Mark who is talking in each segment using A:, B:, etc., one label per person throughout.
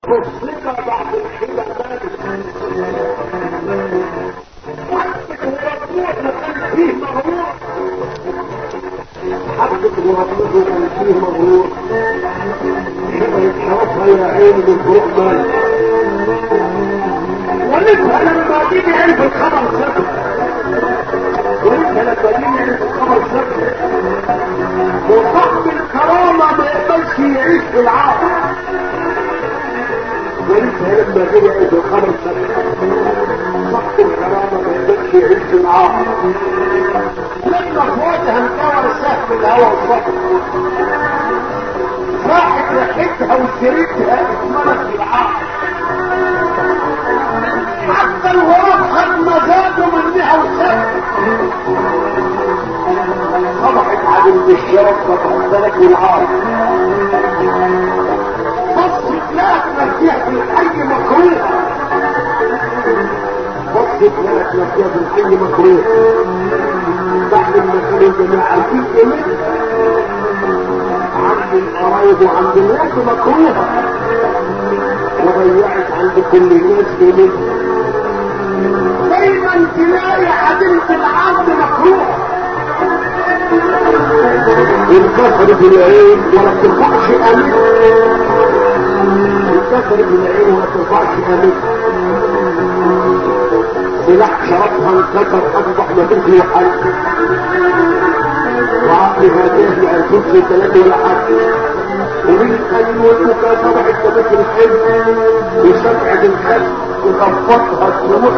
A: مفلقة بعد الحيلة حقك وربوع كان فيه مغرور حقك وربوع كان فيه مغرور شبهت حرفها يا عين من فوق مال ولسه لما تيجي عرف الخبر سبب ولسه لما تيجي عرف الخبر سبب وصاحب الكرامة ما يقبلش يعيش في العار ولسه لما تيجي عرف الخبر سبب صاحب الكرامة ما يقبلش يعيش في العار لما اخواتها انكور سهم الهوى والصبر راحت ريحتها وسرتها اتملت في العار حتى الغراب خد مزاجه منها وساب صبحت عدل الشرف فتحتلك بالعار بصت لك نفسها في الحي مكروه بصت لك نفسها في الحي مكروه بعد ما كانوا الجماعة في جميل عند القرايب وعند الناس مكروهة وضيعت عند كل الناس جميل دايما تلاقي عدلة العبد مكروه انكسرت العين ولا ترفعش امين انكسرت العين ولا ترفعش امين سلاح شرفها انكسر اصبح مفيش له حل وعقل فاتح لا يشوفش ثلاثة ولا حد ومن قال والبكاء صبحت تبكر الحلم وشفعة الخلق وخفضها تروح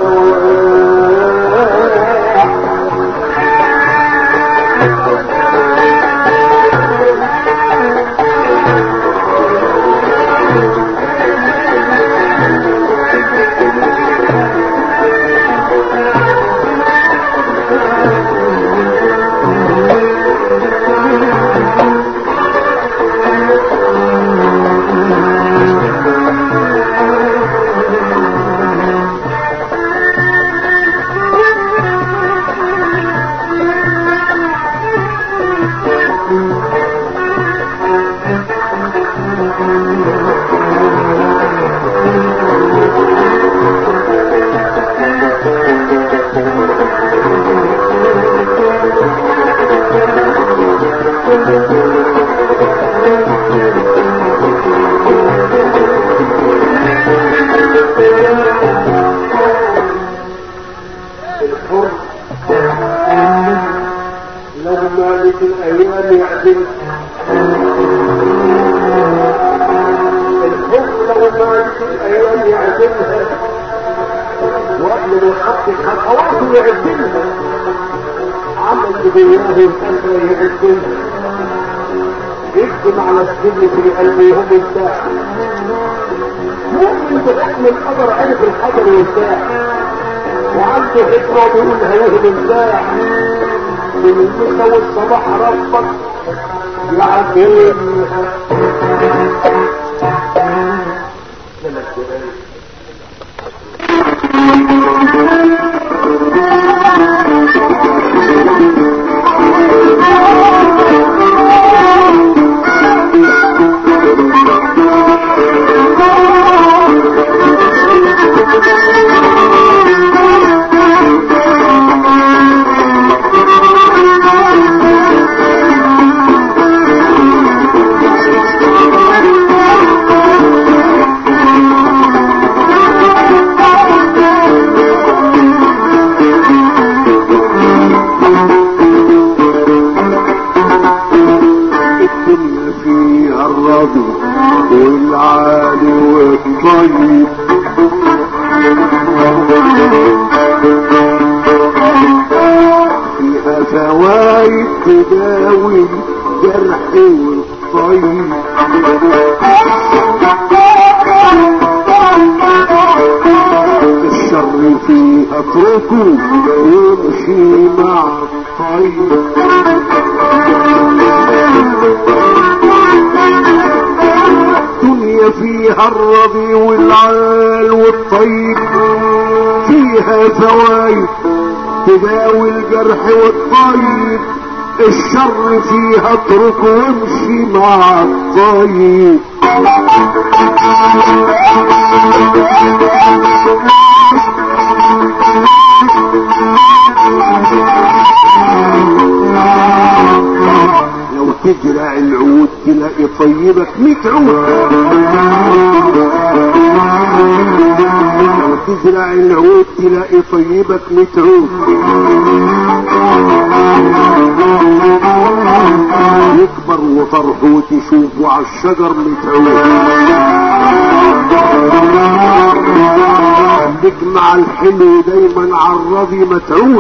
A: الحر لو مالك الايام يعدل الحر لو مالك الايام يعدلها وقبل الخط خطواته يعدلها عمل بدنياه الأسرى يعدلها يكتب على السجن في قلبهم الساعة مؤمن بحكم القدر عرف القدر والساعة وعنده حكمة بيقول هيهدم الساعة من المسا والصباح ربك يعدلها
B: الدنيا فيها الرضا والعالي والطيب فيها فوايد تداوي الجرح والطيب الشر فيها اتركه وامشي مع الطيب الدنيا فيها الرضي والعال والطيب فيها فوايد تداوي الجرح والطيب الشر فيها اترك وامشي مع الطيب لو تزرع العود تلاقي طيبك ميت عود لو تزرع العود تلاقي طيبك ميت عود يكبر وطرحه وتشوفه على الشجر متعود تجمع الحلو دايما على الرضي متعود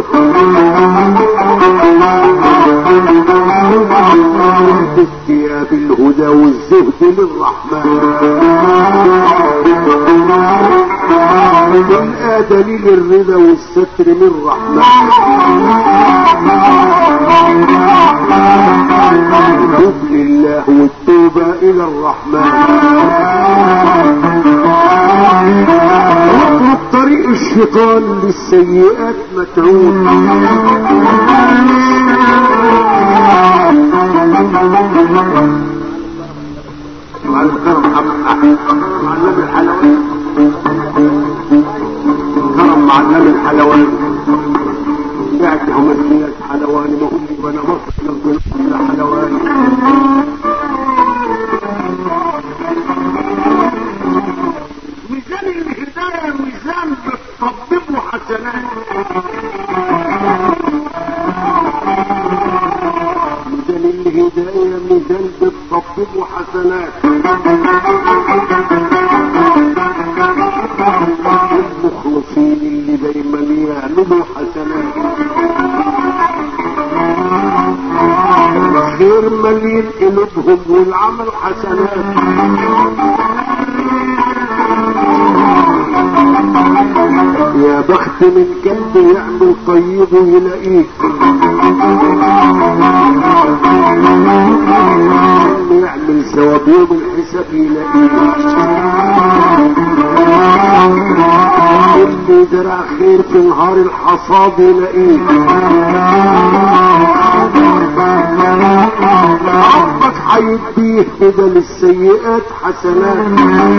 B: بالثياب الهدى والزهد للرحمن والآدم للرضا والستر من الرحمن الحب لله والتوبة إلى الرحمن اترك طريق الشيطان للسيئات متعود معلم كرم محمد أحمد معلم الحلواني كرم معلم الحلواني بعت همسيات حلواني ما قلت وانا مصر لو كنت حلواني ميزان الهداية ميزان بتطببه حسنات ميزان الهداية ميزان بتطببه حسنات المخلصين اللي دايما يعملوا حسنات الخير مليء قلوبهم والعمل حسنات يا بخت من كلب يعمل طيب ويلاقيك اللي يعمل ثواب يوم الحساب يلاقيك اللي زرع خير في نهار الحصاد يلاقيك ربك هيديه بدل السيئات حسنات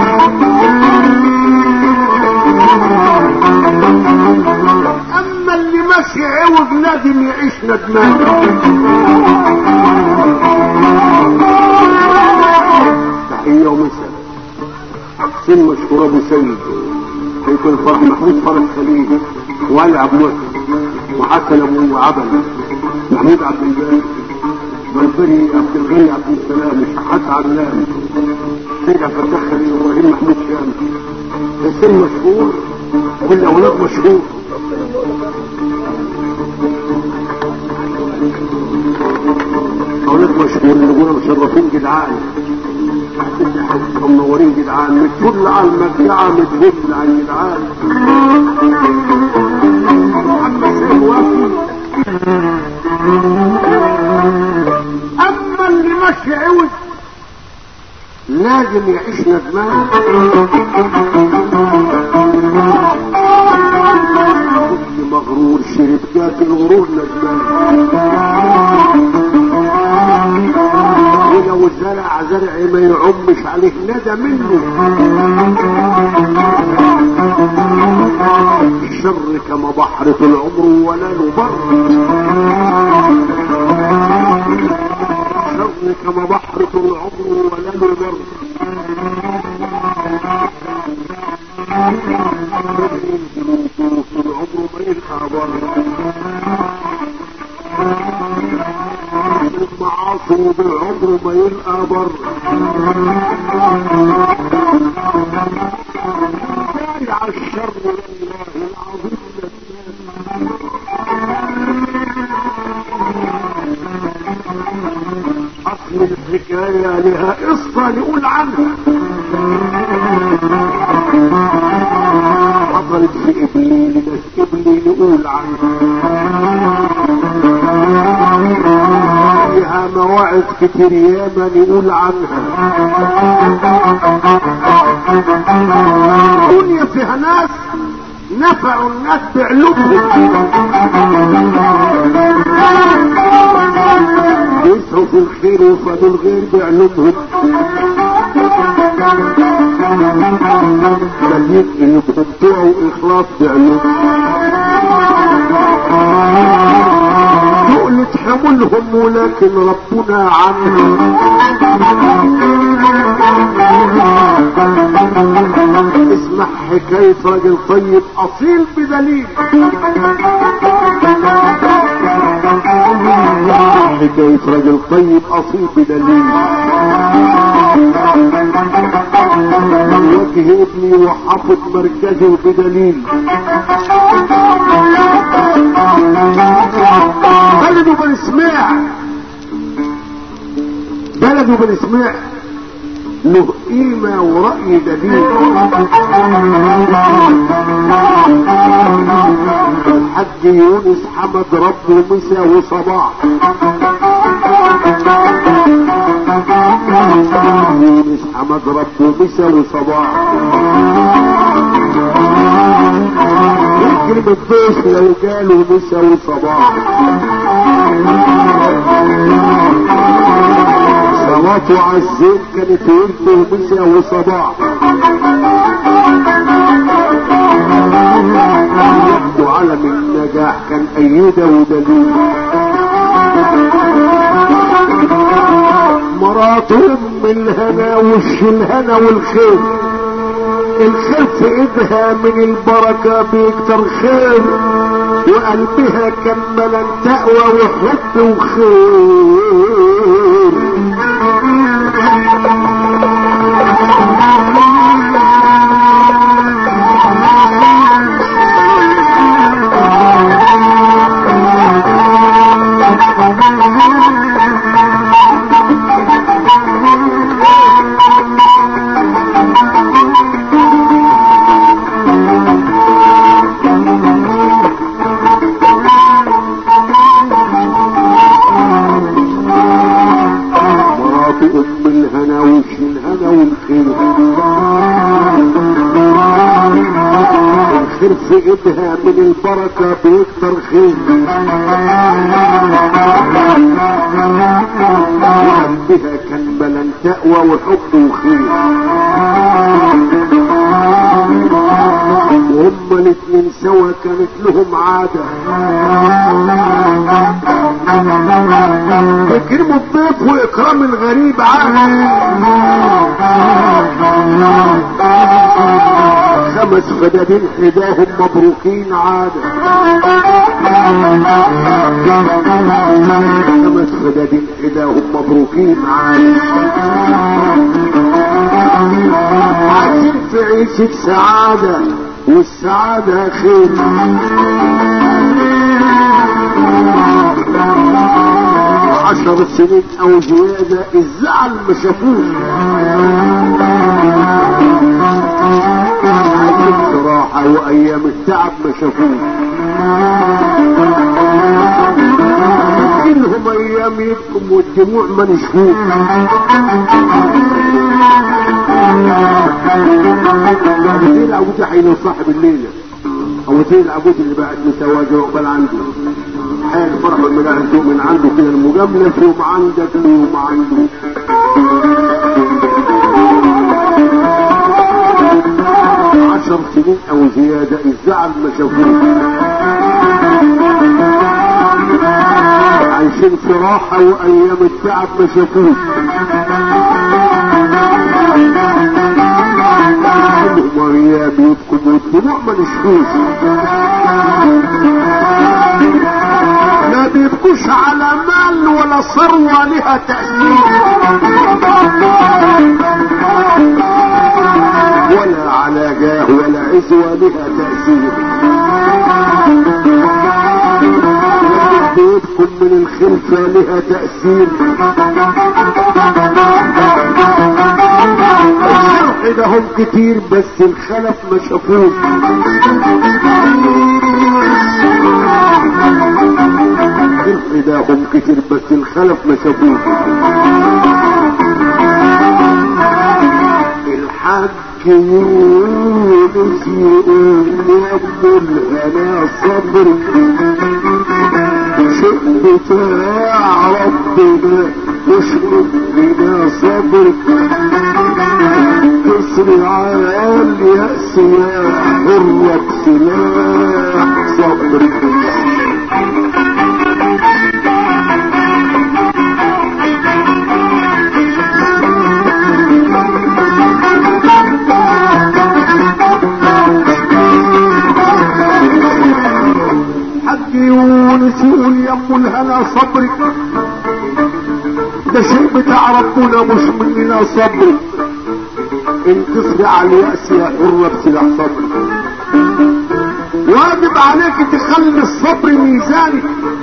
B: اما اللي ماشي عوج لازم يعيش ندمان تحية ومساء سن مشهور ابو سيد هيكون فرح محمود فرح خليل وعلي عبد المحسن وحسن ابو عبد محمود عبد الباري والبري عبد الغني عبد السلام الشحات علام سيد عبد الفتاح خليل ابراهيم محمود شام السن مشهور والاولاد مشهور اولاد مشهور اللي يقولوا مشرفين جدعان منورين جدعان متفل على المرجعة متفل على الجدعان محمد سيد وافي اما اللي ماشي عوج لازم يعيش ندمان كل مغرور شرب كاس الغرور ندمان ولو زرع زرع ما يعمش عليه ندى منه الشر كما بحر طول عمره ولا له بر الشر كما بحر طول عمره ولا له بر طول عمره ما يلقى بر المعاصي بالعمر ما يلقى بر على الشر والله العظيم اصل الحكاية لها قصة نقول عنها حصلت في ابلي ناس ابلي نقول عنها فيها مواعظ كتير ياما نقول عنها الدنيا فيها ناس نفعوا الناس بعلومهم يسعوا في الخير وفادوا الغير بعلومهم بل يبدعوا اخلاص بعلومهم تقل تحملهم ولكن ربنا عنهم اسمع حكاية راجل طيب اصيل بدليل حكاية راجل طيب اصيل بدليل وجه ابني وحافظ مركزه بدليل بلده بالاسماع بلده بالاسماع له قيمة ورأي دليل الحاج يونس حمد ربه مسا وصباح يونس حمد ربه مسا وصباح يكرم الضيف لو جاله مسا وصباح صلاته على الزين كانت ورده مسا وصباح يحدو علم النجاح كان ايده ودليل مراته ام الهنا وش الهنا والخير الخير في ايدها من البركة بيكتر خير وقلبها كملا تقوى وحب وخير مراته ام الهنا وش الهنا والخير الخير في ايدها من البركة بيكتر خير وقلبها كان بلن تقوى وحب وخير وهم الاتنين سوا كانت لهم عادة تكريم الضيف واكرام الغريب عادة خمس فدادين حداهم مبروكين عادة خمس فدادين حداهم مبروكين عادة عايشين في عيشة سعادة والسعادة خير عشر سنين او زيادة الزعل ما شافوش عايشين راحة وايام التعب ما شافوش لهم ايام يبكم والدموع ما نشفوش زي العبود حين صاحب الليلة او زي العبود اللي بعد متواجه وقبل عنده حال فرح من عنده من عنده كده المجاملة في يوم عندك ويوم عنده عشر سنين او زيادة الزعل ما شافوه عايشين في راحة وايام التعب ما شافوه مريا بيبكم والدموع ما نشفوش ما بيبكوش على مال ولا ثروة لها تأثير ولا على جاه ولا عزوة لها تأثير بيبكم من الخلفة لها تأثير الشرح لهم كتير بس الخلف ما شافوش الشرح لهم كتير بس الخلف ما شافوش الحاج يونس يقول يا ابن الهنا صبر شيء بتاع ربنا يشرب لنا صبر تصري على اليأس يا حرة سلاح صبرك حق يونس يقول يا ام الهنا صبرك ده شيء بتاع ربنا مش مننا صبرك ان تصبر على اليأس يا حرة بسلاح صبرك واجب عليك تخلي الصبر ميزانك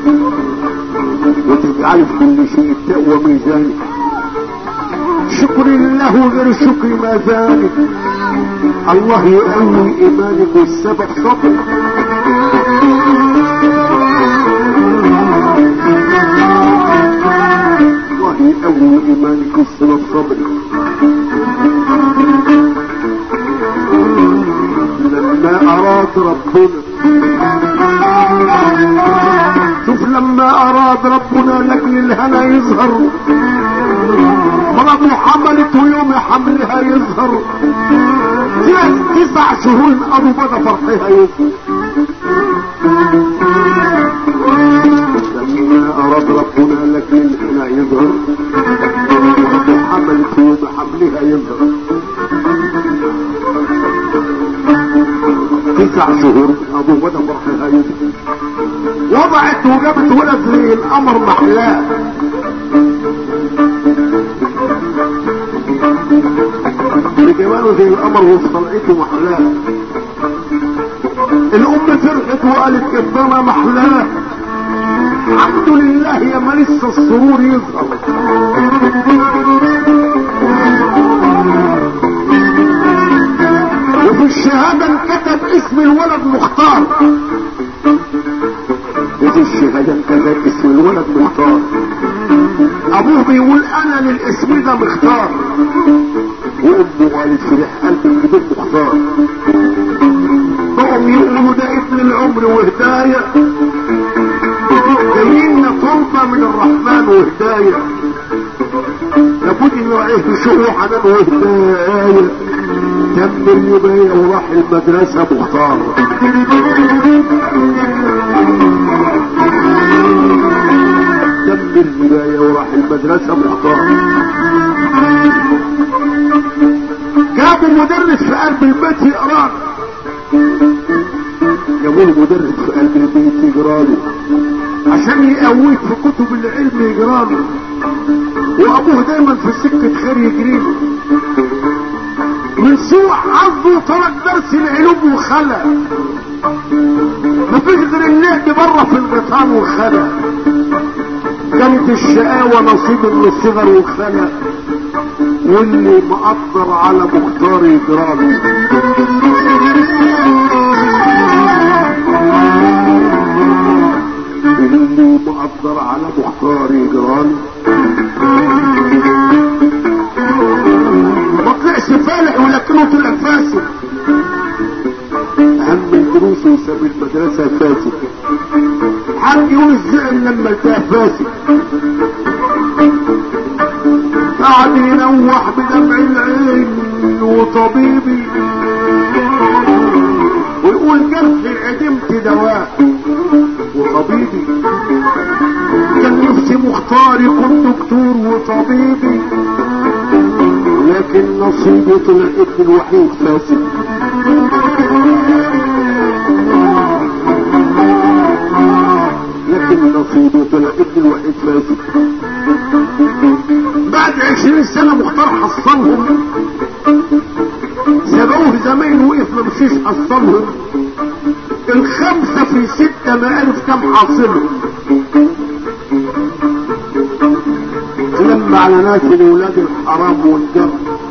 B: وتجعل في كل شيء تقوى ميزانك شكر الله غير شكر ما ذلك الله يقوي ايمانك والسبب صبر الله يقوي ايمانك والسبب صبر لما اراد ربنا شوف لما اراد ربنا لاجل الهنا يظهر مرض حملت ويوم حملها يظهر تسع شهور ابو بدا فرحها يظهر لما اراد ربنا لك الهنا يظهر مرض حملت ويوم حملها يظهر تسع شهور ابو بدا فرحها يظهر وضعت وجابت ولد زي القمر محلاه بجماله زي القمر وصلعته محلاه الام فرحت وقالت قدامها محلاه الحمد لله يا ما لسه السرور يظهر وفي الشهادة انكتب اسم الولد مختار وفي الشهادة انكتب اسم الولد مختار ابوه بيقول انا للاسم ده مختار وامه قالت فرح قلب الكبير مختار بقوا يقولوا ده ابن العمر وهداية جايين طلبة من الرحمن وهداية لابد ان يعيه بشوق وحنان وهداية تم اليومية وراح المدرسة مختار تم البداية وراح المدرسة مختار جابوا مدرس في قلب البيت يقرا جابوا له مدرس في قلب البيت يقرا عشان يقويك في كتب العلم يقرا وابوه دايما في سكة خير يجري من سوء حظه ترك درس العلوم وخلى مفيش غير اللعب بره في الغيطان وخلى كانت الشقاوة نصيب من الصغر وخلى واللي مقدر على مختار يجرالي اللي مقدر على مختار يجرالي ما طلعش فالح ولكنه طلع فاسد اهم الدروس وساب المدرسة فاسد حد يقول الزعل لما التاه فاسد قعد ينوح بدمع العين وطبيبي ويقول جرحي عدمت دواء وطبيبي كان نفسي مختار يكون دكتور وطبيبي لكن نصيبي طلع ابن الوحيد فاسد لكن نصيبي طلع ابن الوحيد فاسد بعد عشرين سنة مختار حصلهم سبقوه زمان وقف ما مشيش حصلهم الخمسة في ستة ما عرف كم حاصلهم لما على ناس الولاد الحرام والجر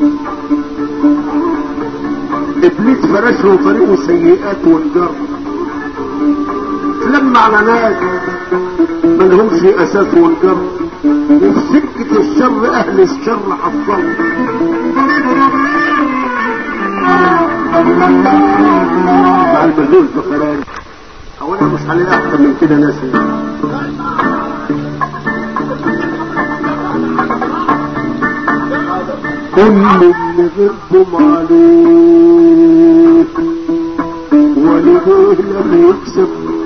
B: ابليس فرش له طريقه سيئات والجر لما على ناس ما لهمش اساس والجر وفي سكة الشر اهل الشر حصلوا مع المهزول الفقراني اولا مش هلاقي احسن من كده ناس كل اللي غيركم عليه ولده لم يكسب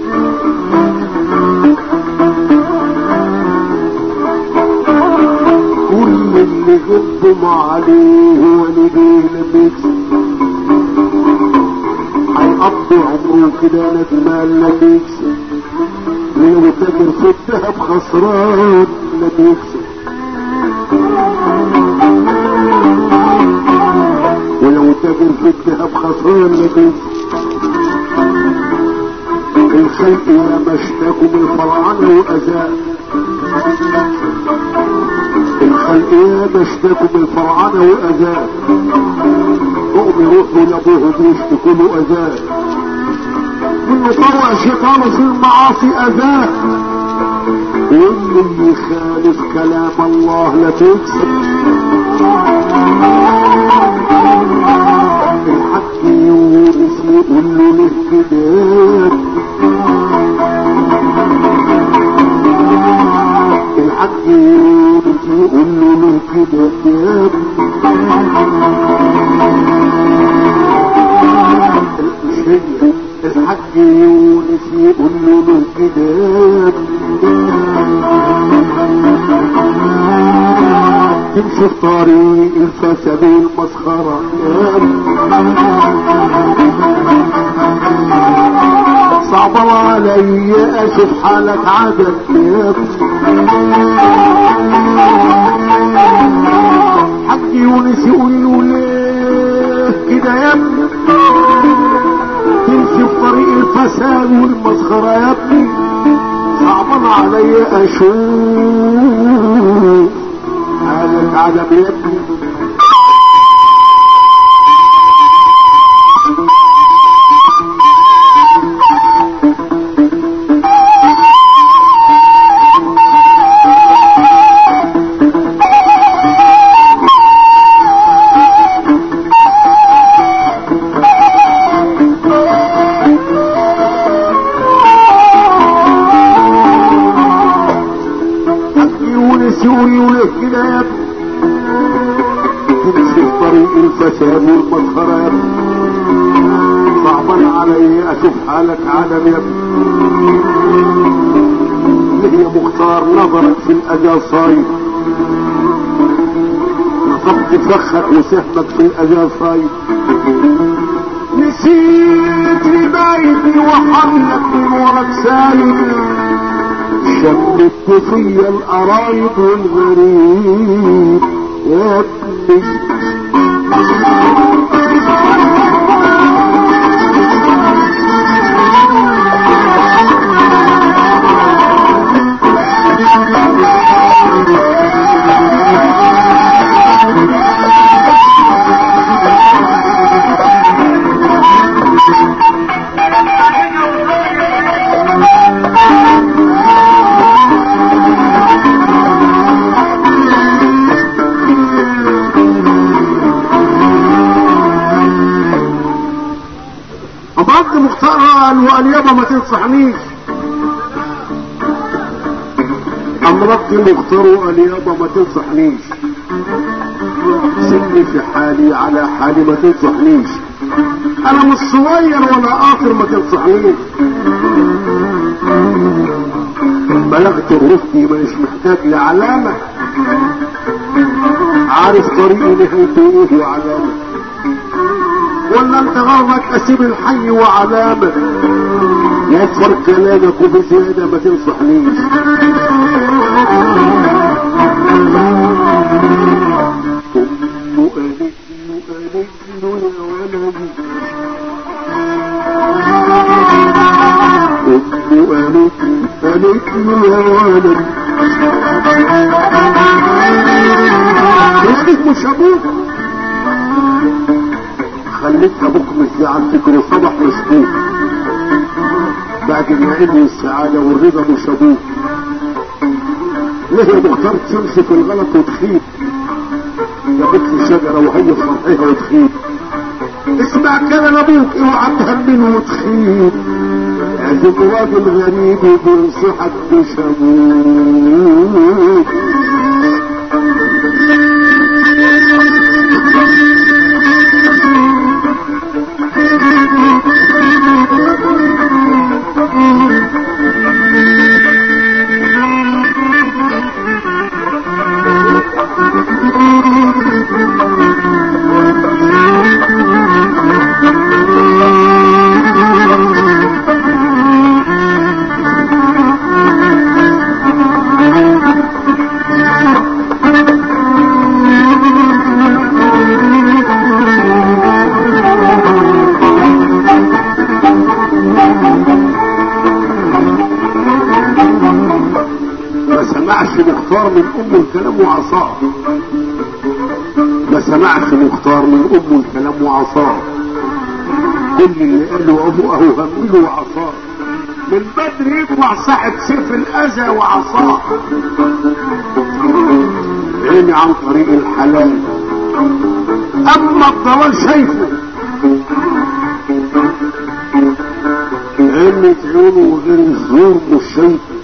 B: كل اللي غيركم عليه ولده لم يكسب هيقضي عمره كده ندمان لم يكسب ولو تاجر في الذهب خسران لم يكسب ولو تاجر في الذهب خسران لم يكسب الخلق يا مشتاكم الفرعنة وأذاه الخلق يا مشتاكم الفرعنة وأذاه قوم يروحوا لابوه بيشتكوا له اذاه انه طوع شيطانه في المعاصي اذاه واللي يخالف كلام الله لا تكسب الحق يونس يقول له ليه كده الحق يونس يقول له ليه كده الحق يونس يقول له له كده تمشي في طريق الفساد والمسخرة صعب علي اشوف حالك عدد يا حق يونس يقول له ليه كده يا ابني تمشي في طريق الفساد والمسخرة يا ابني صعبان علي اشوف حالك عجب يا ابني الفساد والمسخرة يا صعبا علي اشوف حالك عالم يا هي مختار نظرك في الاذى صايد نصبت فخك وسهمك في الاذى صايد نسيت ربايتي وحملك من ورك سايد شمت فيا القرايب والغريب يا ابني أبعد مختار وقال يابا ما تنصحنيش أمرت مختار وقال يابا ما تنصحنيش سيبني في حالي على حالي ما تنصحنيش أنا مش صغير ولا قاطر ما تنصحنيش بلغت غرفتي مش محتاج لعلامة عارف طريقي نهايته ايه وعلامة ولا انت غرضك اسيب الحي وعلامة يصفر كلامك وبزيادة ما تنصحنيش ثم قالت له قالت له يا ولدي ثم قالت قالت له يا ولدي ولدك مش ابوك خليت ابوك مش زعل فكره صبح مسكوك بعد النعيم والسعادة والرضا مش ابوك ليه يا مختار تمشي في الغلط وتخيب يا بنت الشجرة وهي فرحها وتخيب اسمع كلام ابوك اوعى تهمنه وتخيب لازم راجل غريب بينصحك بشموت ما سمعش مختار من امه الكلام وعصاه ما سمعش مختار من امه الكلام وعصاه كل اللي قاله ابوه اهو همله وعصاه من بدري يطلع صاحب سيف الاذى وعصاه عيني عن طريق الحلال اما الضلال شايفه عيني عيونه وغير الزور مش شايفه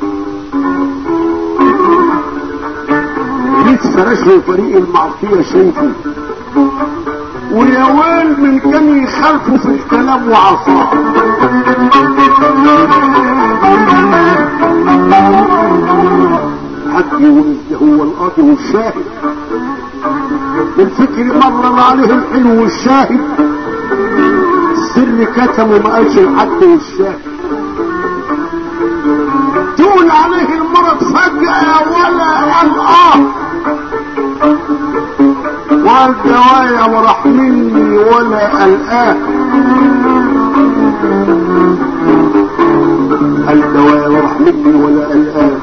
B: جيت فرشه فريق المعصية شايفه ويا ويل من كان يخالفه في الكلام وعصاه حد يقول هو القاضي والشاهد الفكر مرر عليه الحلو والشاهد السر كتمه ما قالش الحد والشاهد تقول عليه المرض فجأة ولا قال اه والدوايا وراح مني ولا الآه الدوايا وراح مني ولا الآه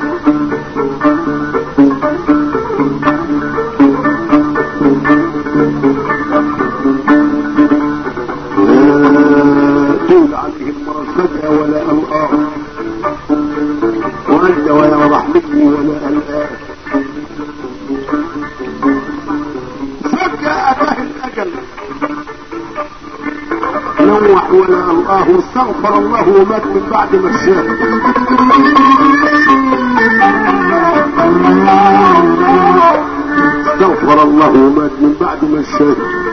B: تقول عليه المرض فجأة ولا الآه والدوايا وراح مني ولا الآه فجأة أتاه الأجل نوح ولا الله واستغفر الله ومات من بعد ما شاف استغفر الله ومات من بعد ما شاف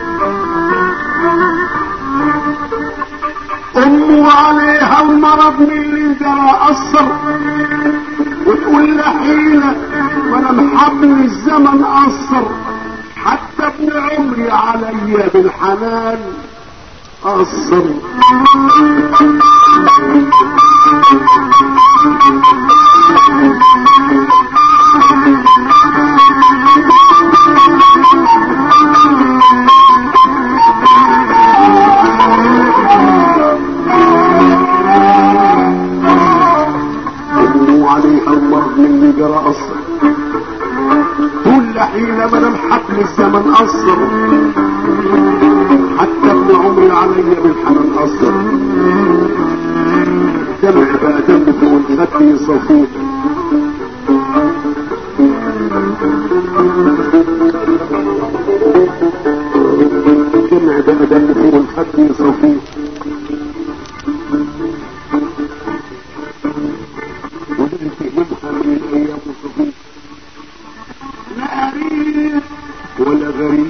B: أمه عليها المرض من اللي جرى أثر وتقول لها حيلة وانا محمل الزمن أثر حتى ابن عمري عليا بالحنان أثر أمه عليها المرض من اللي جرى أثر كل حين ما انا محبل الزمن اثر حتى ابن عمري علي بالحنان اثر دمع بقى دم فوق الخد يصفوه دمع بقى دم فوق الخد يصفوه وبنت منها من الايام وصفوه لا قريب ولا غريب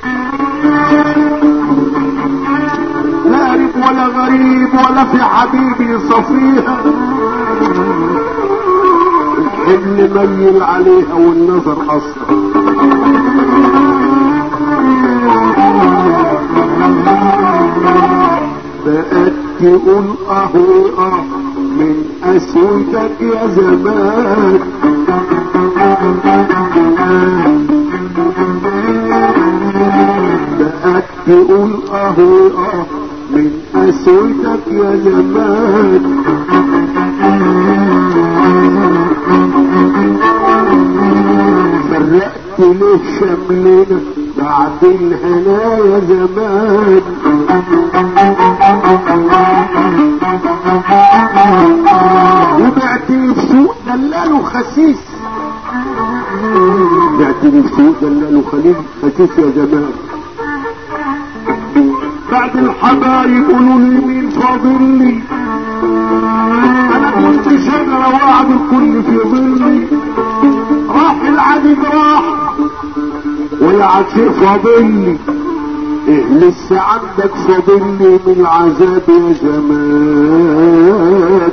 B: لا قريب ولا غريب ولا في حبيبي صفيها الحلم ميل عليها والنظر أصلا بقت تقول اهو اه من اسودك يا زمان بقت تقول اهو اه من اسودك يا زمان فرقت ليه شملنا بعد الهنا يا زمان وبعتني في سوق دلاله خسيس بعتني في سوق دلاله خليل خسيس يا زمان بعد الحبايب قولوا لي مين فاضل لي في شجرة وقعد الكل في ظلي راح العديد راح والعد شيء فاضلي ايه لسه عندك فاضلي من العذاب يا زمان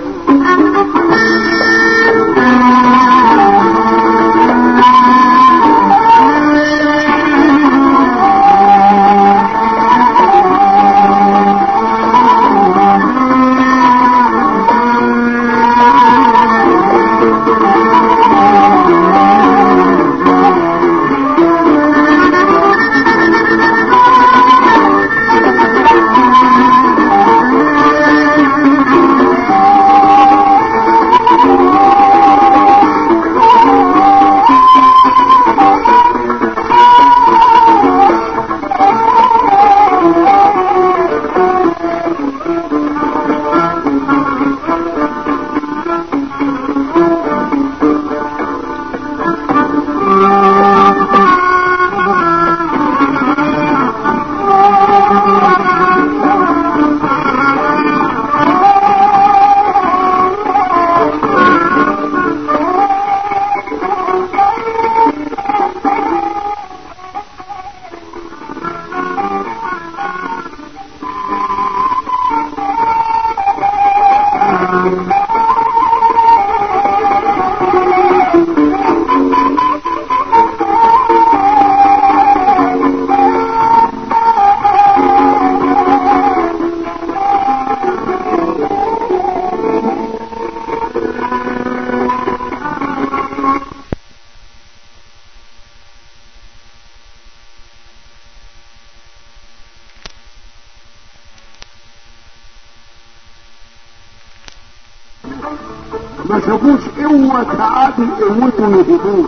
B: ما شافوش قوة تعادل قوته يهدوه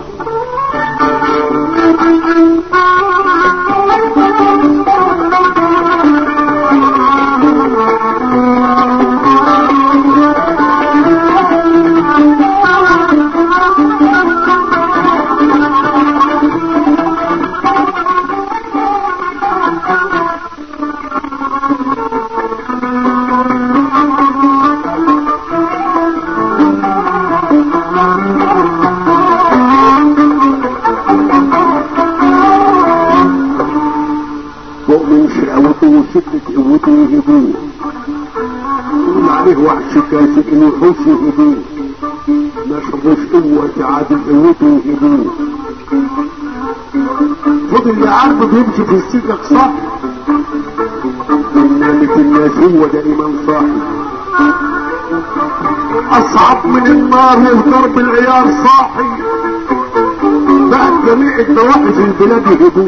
B: مؤمن شقوته وشدة قوته يهدوه يقول عليه وحش كاسد انه يحوش يهدوه ما شافوش قوة تعادل قوته يهدوه فضل يعرض يمشي في السكك صح من نامة الناس هو دائما صاحي اصعب من النار وضرب العيار صاحي بعد جميع الدواحي في البلاد يهدوه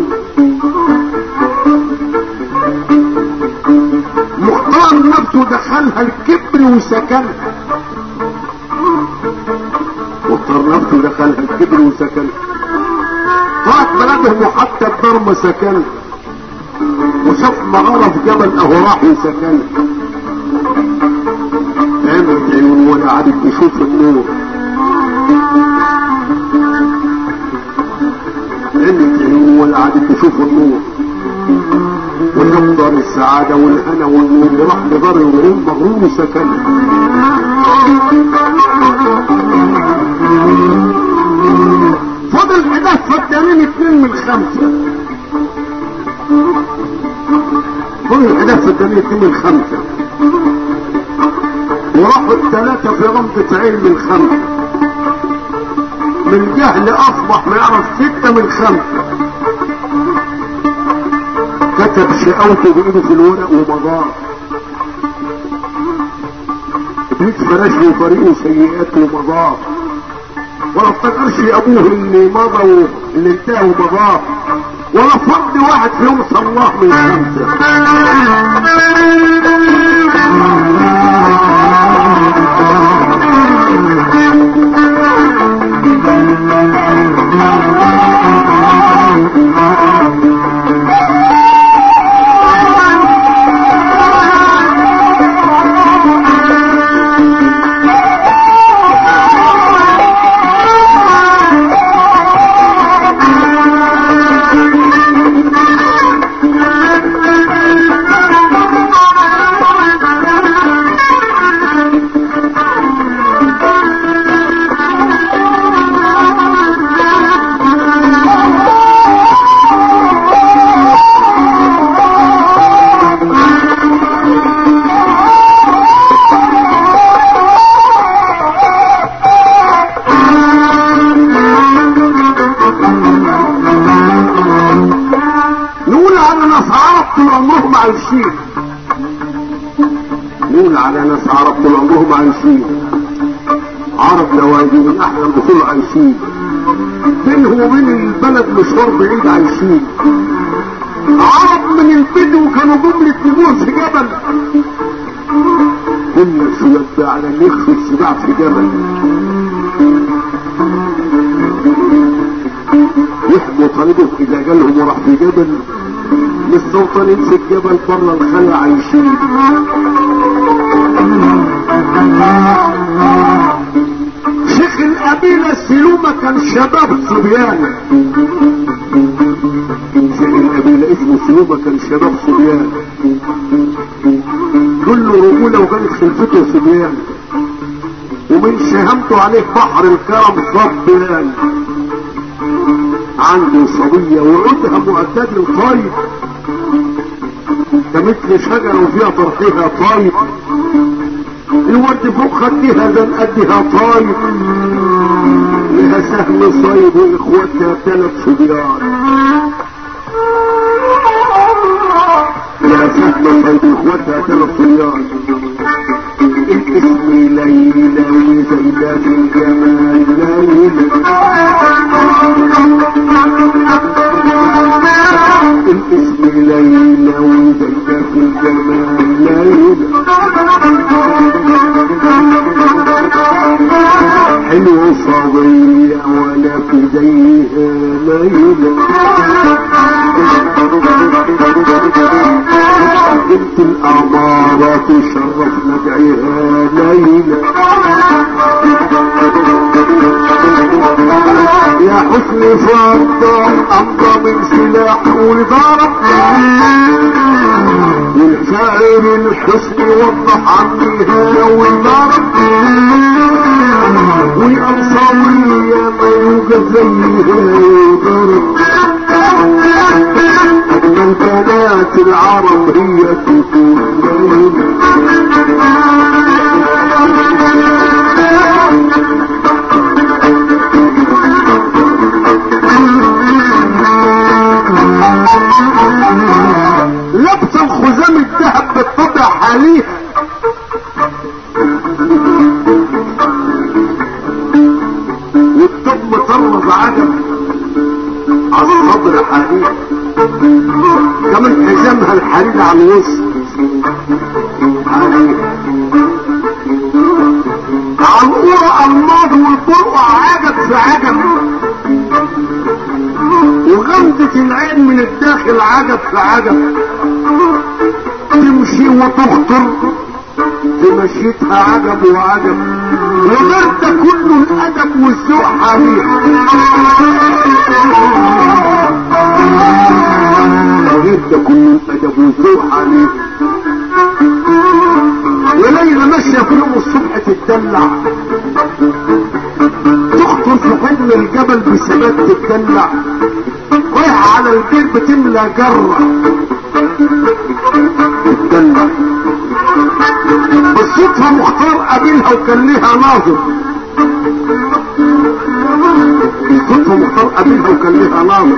B: مختار نفسه دخلها الكبر وسكنها مختار نفسه دخلها الكبر وسكنها طلعت بلدهم وحتى الدار ما سكنها وشاف مغارة في جبل اهو راح وسكنها عملت عيون ولا عادت تشوف النور عملت عيون ولا عادت تشوف النور ونقدر السعادة والهنا والنور وراح لدار الغرور مغرور سكن فضل حدث فدانين اتنين من خمسة فضل حدث فدانين اتنين من خمسة وراحوا الثلاثة في رمضة عين من خمسة من جهل اصبح ما يعرف ستة من خمسة كتب شقاوته بايده في الورق ومضاه ابليس فراش له طريقه سيئات ومضاه ولا افتكرش ابوه اللي مضى واللي انتهى ومضاه ولا فرد واحد فيهم صلاه من خمسه نقول على ناس عرب طول عمرهم عايشين عرب نوادي من احلى البطول عايشين بينه وبين البلد مشوار بعيد عايشين عرب من البدو كانوا جملة نجوم في جبل كل شوية على اللي يخفي السباع في جبل يحموا طريقه اذا جالهم وراح في جبل مستوطنين في الجبل بره الخلا عايشين شيخ القبيلة السلومة كان شباب صبيان شيخ القبيلة اسمه سلومة كان شباب صبيان كله رجولة وكانت خلفته صبيان ومن شهمته عليه بحر الكرم صبيان عنده صبية وعودها مؤدد للطيب كمثل شجرة وفيها طرحها طيب الورد فوق خدها زن قدها طايف لها سهم صيب واخواتها ثلاث صبيان لها سهم صيب واخواتها ثلاث صبيان الاسم ليلى وزينة في الجمال ليلى الاسم ليلى وزينة في الجمال ليلى حلو صبية ولا في زيها ليلى بنت الأمارة تشرف ندعيها ليلى يا حسن فضة أمضى من سلاح وضرب والشاعر الحسن وضح عنها والضرب والأنصارية ما يوجد زيها وضرب أجمل بنات العرب هي تكون ليلى لبس الخزام الذهب بالطبع حاليها والطب مطرز عجب على الصدر حاليها كمان حزامها الحرير على الوسط حاليها على القرى الماضي والبرقع عجب في عجب وغمزة العين من الداخل عجب في عجب تمشي وتخطر تمشيتها عجب وعجب وغير ده كله الادب والذوق حبيب وغير ده كله الادب والذوق حبيب وليلى ماشيه في يوم الصبح تتدلع تخطر في حضن الجبل بثبات تتدلع رايحه على البيت بتملى جره تتدلع بالصدفة مختار قابلها وكان لها ناظر بالصدفة مختار قابلها وكان لها ناظر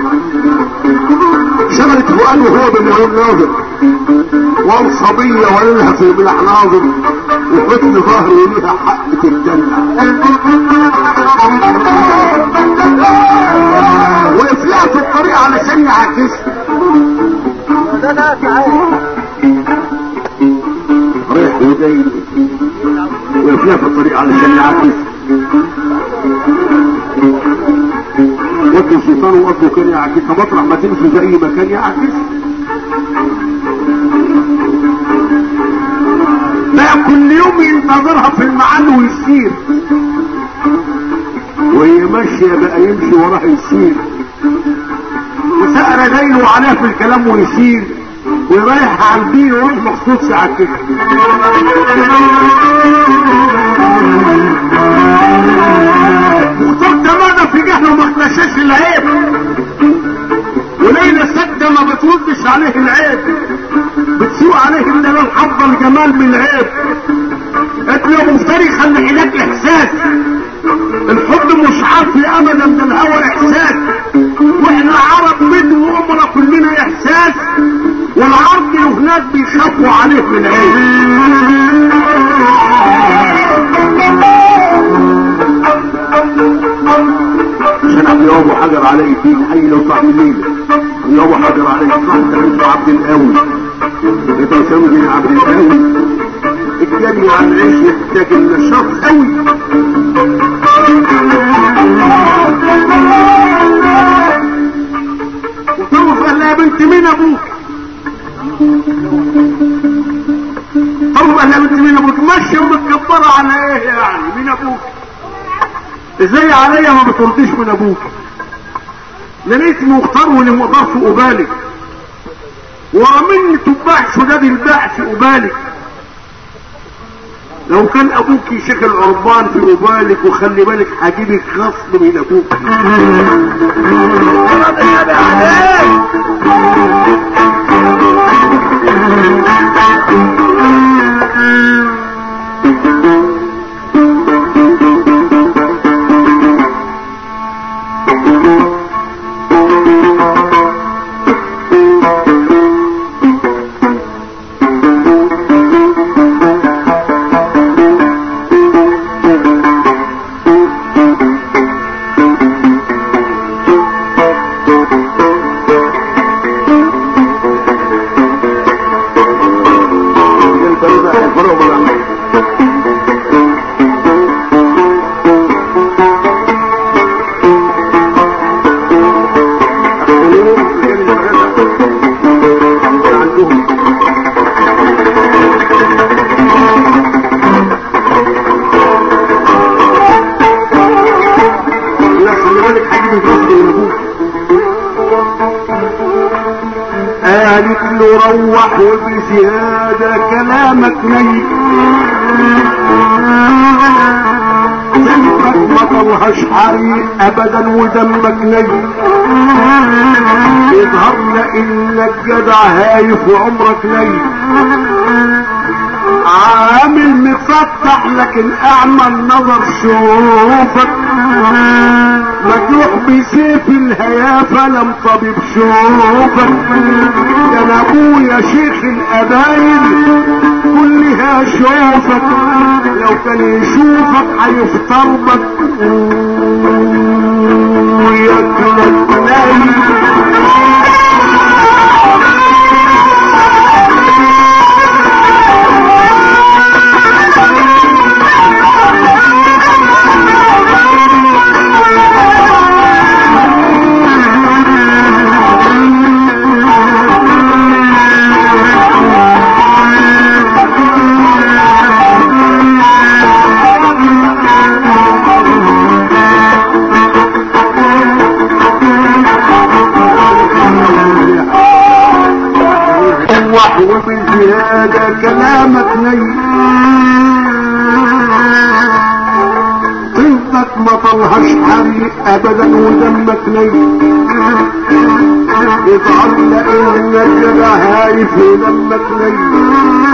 B: شغلت فؤاد وهو بالعيون ناظر وقال صبية ولها في الملح ناظر وحسن ظهر وليها حق تتدلع وقف لها في الطريق علشان يعكسها رايح وجاي وقف لها في الطريق علشان يعكسها وقف الشيطان وقفه كان يعكسها مطرح ما تمشي زي ما كان يعكسها بقى كل يوم ينتظرها في المعاد ويسير وهي ماشية بقى يمشي وراها يسير وسأل جايله عليها في الكلام ويسير ورايح على البير ويروح مخصوص على كده مختار تماما في جهله ما اكتشفش العيب وليلى سكتة ما بتردش عليه العيب بتسوق عليه الدلال حظ الجمال من العيب قالت له يا مفتري خلي علاج احساس الحب مش عارف ابدا من الهوى احساس واحنا عرب منه وامنا كلنا احساس والعرض له الناس بيخافوا عليه من العين عشان عم يابو حجر علي في حي لو صاحب الليلة عم يابو حجر علي صاحب انت عبد القوي انت مسوي بين عبد القوي الجري عن العيش يحتاج النشاط قوي وتروح قال لها يا بنت مين ابوك تروح قال لها يا بنت مين ابوك ماشيه ومتكبره على ايه يعني مين ابوك ازاي عليا ما بترضيش من ابوك ده انا اسمي مختار واللي ما اقدرش ابالغ ورا مني تباع شداد الباع في ابالغ لو كان ابوك شيخ العربان في ابالك وخلي بالك هجيبك غصب من ابوك قالت له روح وبزيادة كلامك نيل سلفك ما طلهاش حريق ابدا ودمك نيل يظهر انك جدع هايف وعمرك نيل عامل مفتح لكن اعمى النظر شوفك مجروح بسيف الهيافة لم طبيب شوفك كان ابويا شيخ الابايل كلها شوفك لو كان يشوفك هيفترضك وياكلك نايم روح وبالزيادة كلامك نيل طيبك ما طلهاش حريق ابدا ودمك نيل يظهر لانك كده هايف ودمك نيل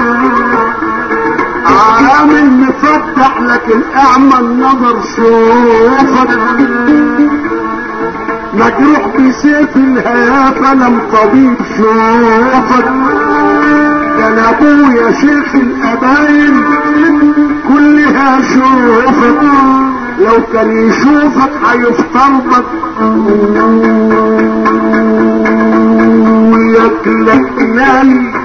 B: عامل مفتح لكن اعمى النظر شوفك مجروح بسيف الهيافة لم طبيب شوفك كان ابويا شيخ الابايل كلها شوفك لو كان يشوفك هيفترضك وياكلك نايم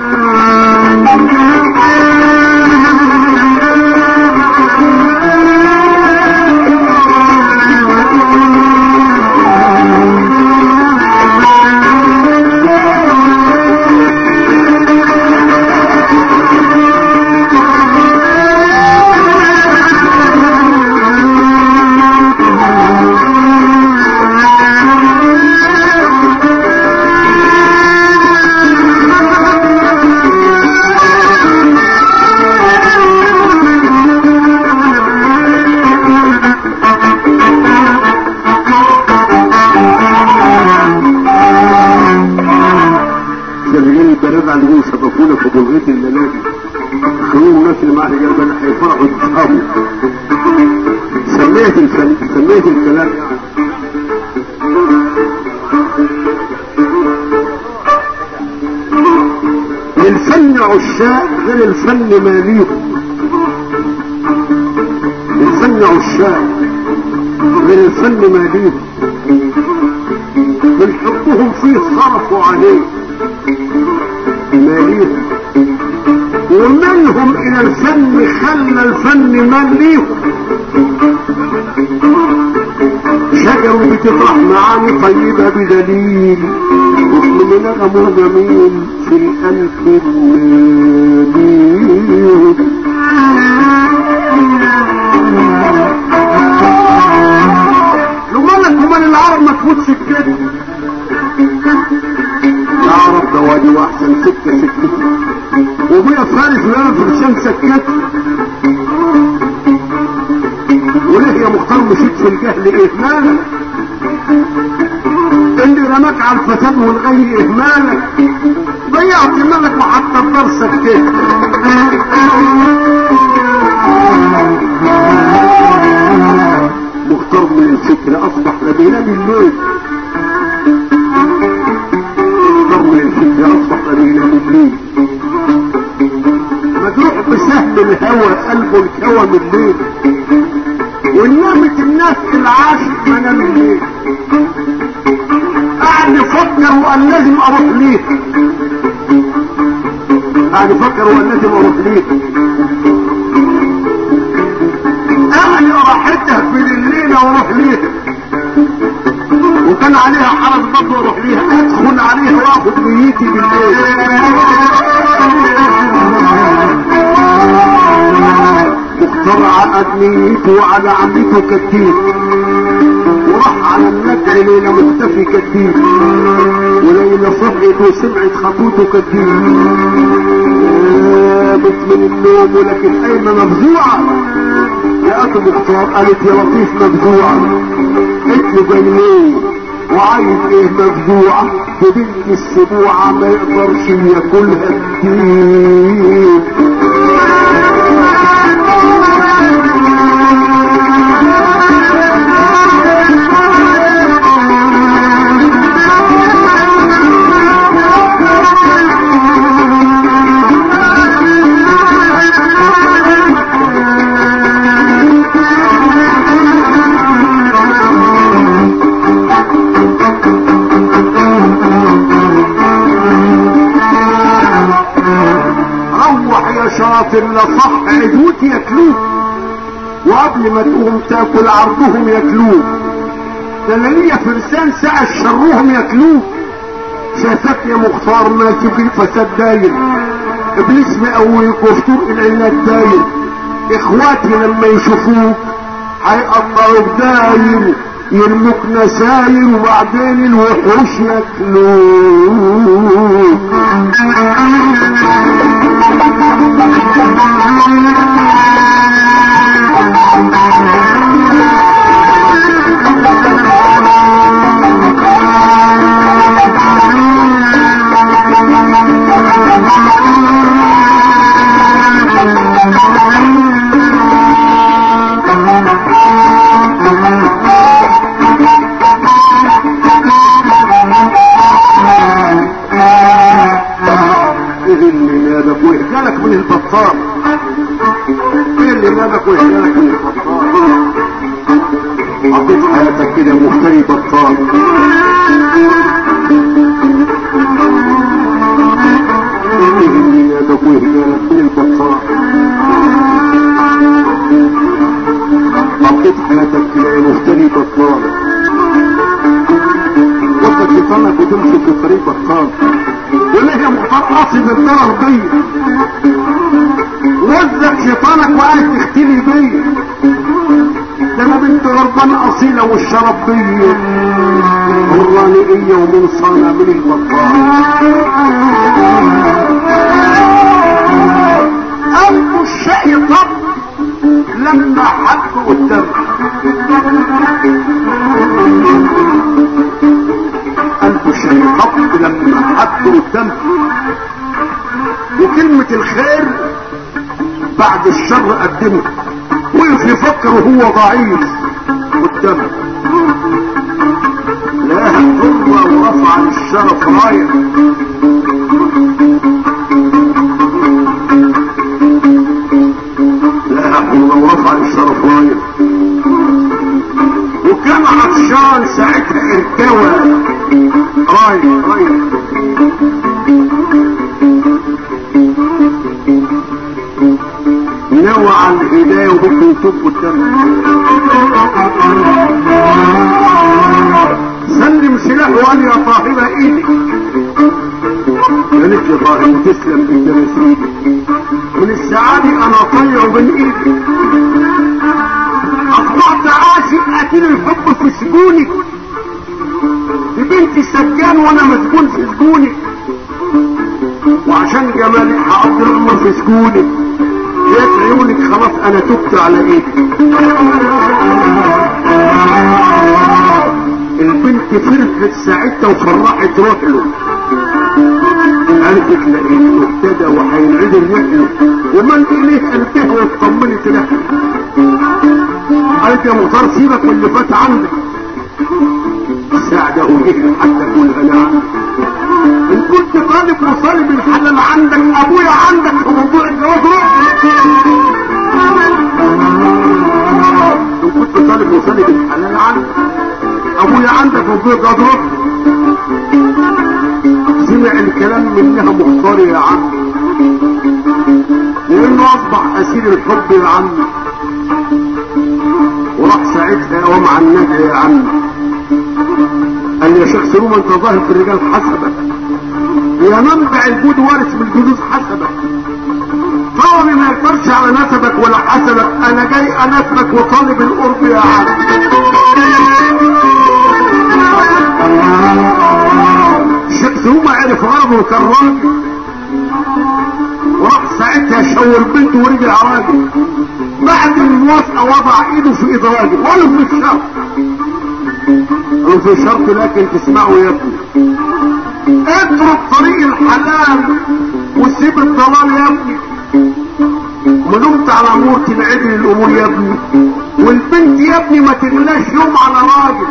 B: الرجال البنات عندهم سبقونا في بلغة الليالي خلوا الناس اللي معاه رجال بنات هيفرحوا باصحابه سميت الفن سميت الكلام من الفن عشاق غير الفن ماليهم الفن عشاق غير الفن ماليهم من حبهم فيه صرفوا عليه ماليهم ومنهم الى الفن خلى الفن ماليهم شجر بتطرح معاني طيبة بدليل واسم نغمه جميل في الألف المدين لو مالك ومال العرب ما تفوتش كده العرب ده وادي واحسن سكة سكة وابويا فارس وانا في الشمس سكت وليه يا مختار مشيت في الجهل اهمالك اللي رماك على الفساد والغي اهمالك ضيعت مالك وحتى درسك كده مختار من الفكر اصبح نبينا بالليل مختار من الفكر اصبح نبينا بالليل مجروح بسهم الهوى قلبه الكوى من الليل ونامت الناس العاشق منام الليل قاعد يفكر وقال لازم اروح ليه قاعد يفكر وقال لازم اروح ليه اهلي راحتها في الليلة واروح ليه وكان عليها حرج برضه واروح ليها ادخل عليها واخد نيتي بالليل مختار عقد نيته على عمته كتير وراح على النجع ليلة مختفي كتير وليلة صحيت وسمعت خطوته كتير قامت من النوم ولكن قايمة مفزوعة لقيت مختار قالت يا لطيف مفزوعة قلت له جاي ليه وعايز ايه مفزوعة في بنت السبوعة ما يقدرش ياكلها كتير روح يا شاطر لصح عدوك ياكلوك وقبل ما تقوم تاكل عرضهم ياكلوك ده انا ليا فرسان ساعة شرهم ياكلوك شافك يا مختار ماشي في الفساد داير ابليس مقويك وفطور العناد داير اخواتي لما يشوفوك هيقطعوك داير يرموك نساير وبعدين الوحوش ياكلوك ايه اللي نادك وإهجالك من البطال ايه اللي نادك وإهجالك من البطال عطيت حياتك كده مفتري بطال ايه اللي نادك وإهجالك من البطال عطيت حياتك كده يا مفتري بطال وانت شيطانك وتمشي في طريق بطال وليه يا مختار قاصد الضرر بيا وزك شيطانك وقاعد تختلي بيا ده انا بنت غربان اصيله والشرف بيا الرانيقيه ومن صانع من البطال قلبه الشقي طب لما حد قدامه قلبه الشقي طب لما حد قدامه وكلمة الخير بعد الشر قدمه وقف يفكر وهو ضعيف قدامه لاها حرة ورفع للشرف راية ناوي على الهداية وبده يتوب قدامك سلم سلاح وقال يا صاحب ايدي قالت يا صاحب تسلم قدام سيدي من السعادة انا طيع بين ايدي اصبحت عاشق قتيل الحب في سجوني في بنتي سجان وانا مسجون في سجوني وعشان جمالك هقضي العمر في سجونك يا عيونك خلاص انا تبت على ايدي البنت فرحت ساعتها وفرحت روح له قلبك لقيته ابتدى وهينعيد الرحله ومن اليه قلبها واطمنت له قالت يا مختار سيبك من اللي فات عندك ساعده جه حتى كل هنا ان كنت طالب وصالب الحلال عندك ابويا عندك في موضوع الجواز ان كنت طالب وصالب الحلال عندك ابويا عندك في موضوع الجواز سمع الكلام منها مختار يا عم لانه اصبح اسير الحب يا عم وراح ساعتها يقوم على النبي يا عم قال يا شيخ سلوم انت ظاهر في الرجال حسبك يا منبع الجود وارث من الجدود حسبك طالب ما يقدرش على نسبك ولا حسبك انا جاي انسبك وطالب القرب يا عم الشيخ سلوم عرف غرضه وكان راجل وراح ساعتها شاور بنته ورجع راجل بعد الموافقة وضع ايده في ايد راجل ولا في الشرط قالوا في شرط لكن تسمعوا يا ابني اترك طريق الحلال وسيب الضلال يا ابني ما دمت على نور تنعدل الامور يا ابني والبنت يا ابني ما تغلاش يوم على راجل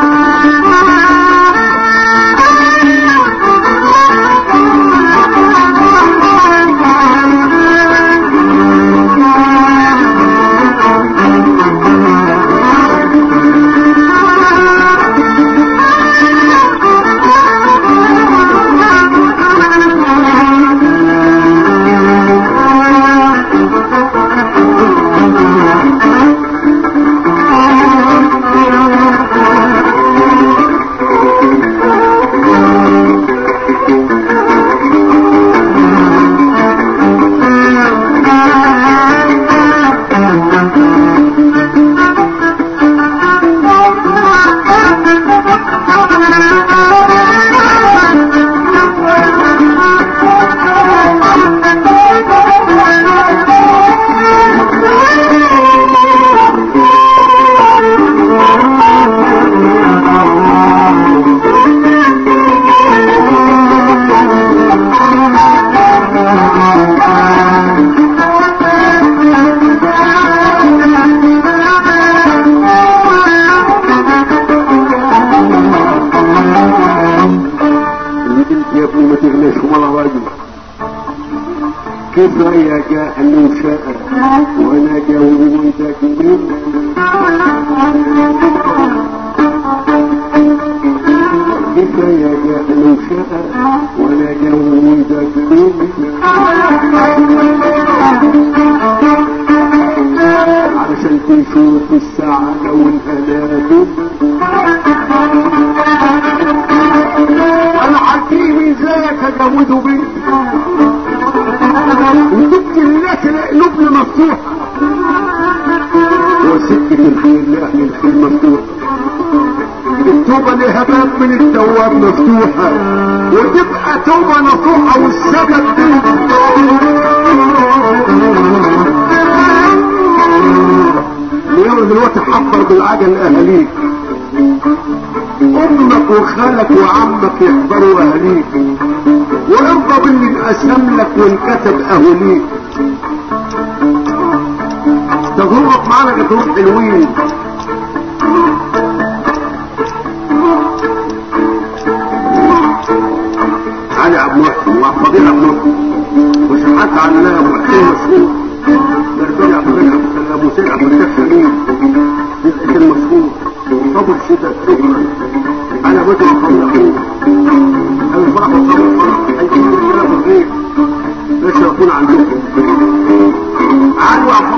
B: البنت يا ابني ما تغلاش ولا راجل كيف يا جاء انه شاء وانا جاوب ذاك مين كيف يا جاء انه شاء وانا جاوب ذاك مين علشان تشوف السعادة والهلاك انا حكيم ازيك اجوده بيه وجبت الناس قلوبنا مفتوحه وسكة الخير لأهل الخير مفتوحة التوبة لها باب من التواب مفتوحة وتبقى توبة نصوحة والسبب اليوم دلوقتي حفر بالعجل اهاليك امك وخالك وعمك يحضروا اهاليك وارضى باللي انقسم لك وانكتب اهاليك تغرق معانا تروح حلوين علي عبد محسن وفضيل عبد محسن وشحات على الله ابو حسين مشهور مرجان عبد الله عبد السلام ابو سيد عبد الفتاح شميل جزء المشهور صبر شدة شكرا انا بدر الخلقين الفرح والصبر الفرح اي كلام الغير يشرفون عندكم علوا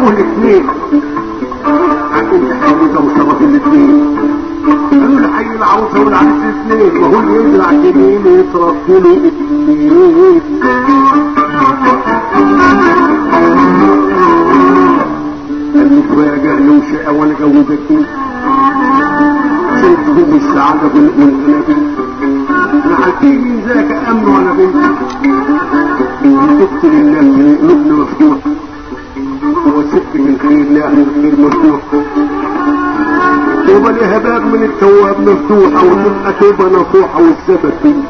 B: ابوه الاثنين انت حاجة مصرف الاثنين قالوا له حي العروسة والعريس الاثنين ما هو اللي يزرع جنين يصرف له اثنين قال له كفاية جهل وشقة وانا جوزتني عشان تدوم السعادة والغنى نعديه من ذاك امن ولا بنت تقتل الله من قلوبنا مفتوح وسك من خير الله من خير مفتوح توبة لها باب من التواب مفتوحة وتبقى توبة نصوحة والسبب فيه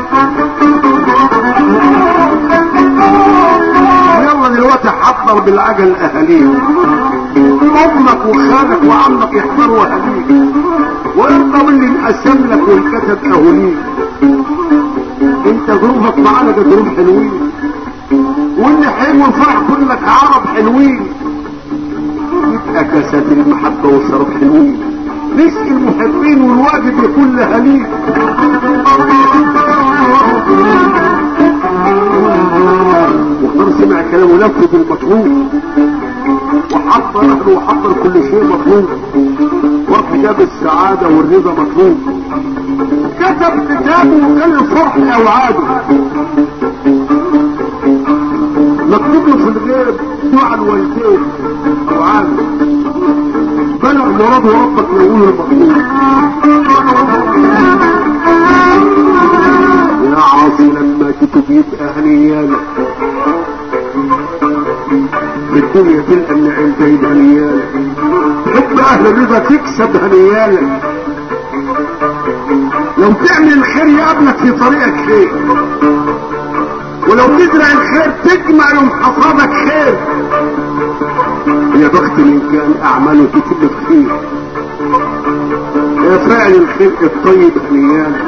B: يلا دلوقتي حضر بالعجل اهاليك امك وخالك وعمك يحضروا اهاليك وانت اللي انقسم لك والكتب اهوليك انت ظروفك معانا ده ظروف حلوين واللي حلو الفرح كلك عرب حلوين يبقى كاسات المحبة والشرف حلوين رزق المحبين والواجب يكون لهاليك واختار سمع كلامه نفذ المطلوب وحضر اهله وحضر كل شيء مطلوب وكتاب السعادة والرضا مطلوب كتب كتابه وكان الفرح اوعاده مكتوب له في الغيب دعاء الوالدين اوعاده بلغ مراده ربك يقول المطلوب يا عاصي لما تتوب يبقى هنيالك الدنيا تلقى النعيم زايد هنيالك تحب اهل الرضا تكسب هنيالك لو تعمل الخير يقابلك في طريقك خير ولو تزرع الخير تجمع يوم حصادك خير يا بخت من كان اعماله تكتب خير يا فاعل الخير الطيب هنيالك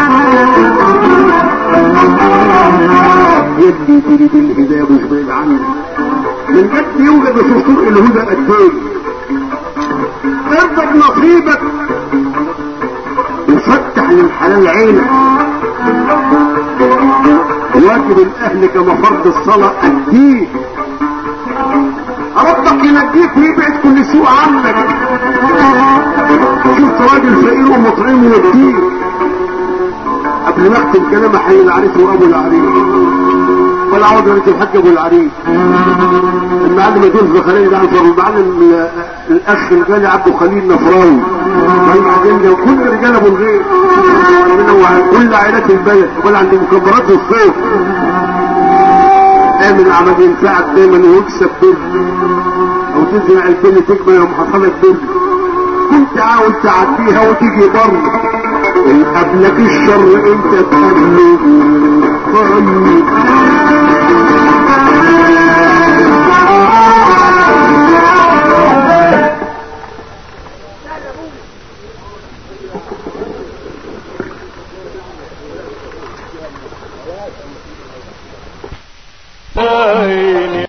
B: يدي تريد الهداية مش بعيد عنك من جد يوجد في طرق الهدى قدام ارضى بنصيبك وفتح للحلال عينك واجب الاهل كما فرض الصلاة اديه ربك ينجيك ويبعد كل سوء عنك شفت راجل فقير ومطعم ويديه قبل ما اختم كلام حي العريس وابو العريس ولا عوض انت الحاج ابو العريس المعلم يدوز زخرية ده عنصر المعلم الاخ الغالي عبد خليل نفراوي بعدين لو كل رجال ابو الغير كل عائلات البلد ولا عند مكبرات الصوت دايما العمل ينفعك دايما ويكسب بر او تزرع البل تكبر يوم حصلك بر كنت عاوز تعديها وتيجي بر ان قبلك الشر انت تقبله طيب